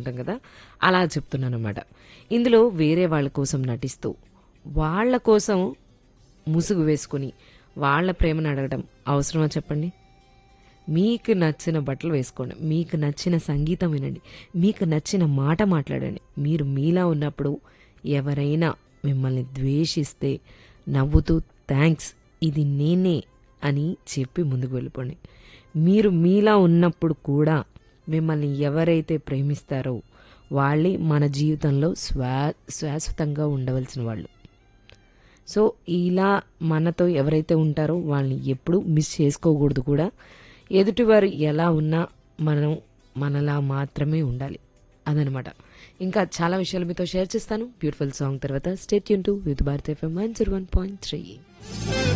ఉంటాం కదా అలా చెప్తున్నాను అనమాట ఇందులో వేరే వాళ్ళ కోసం నటిస్తూ వాళ్ళ కోసం ముసుగు వేసుకుని వాళ్ళ ప్రేమను అడగడం అవసరమా చెప్పండి మీకు నచ్చిన బట్టలు వేసుకోండి మీకు నచ్చిన సంగీతం వినండి మీకు నచ్చిన మాట మాట్లాడండి మీరు మీలా ఉన్నప్పుడు ఎవరైనా మిమ్మల్ని ద్వేషిస్తే నవ్వుతూ థ్యాంక్స్ ఇది నేనే అని చెప్పి ముందుకు వెళ్ళిపోండి మీరు మీలా ఉన్నప్పుడు కూడా మిమ్మల్ని ఎవరైతే ప్రేమిస్తారో వాళ్ళే మన జీవితంలో స్వా శాశ్వతంగా ఉండవలసిన వాళ్ళు సో ఇలా మనతో ఎవరైతే ఉంటారో వాళ్ళని ఎప్పుడు మిస్ చేసుకోకూడదు కూడా ఎదుటివారు ఎలా ఉన్నా మనం మనలా మాత్రమే ఉండాలి అదనమాట ఇంకా చాలా విషయాలు మీతో షేర్ చేస్తాను బ్యూటిఫుల్ సాంగ్ తర్వాత స్టేట్ యూన్ to with Bharat FM one zero one point three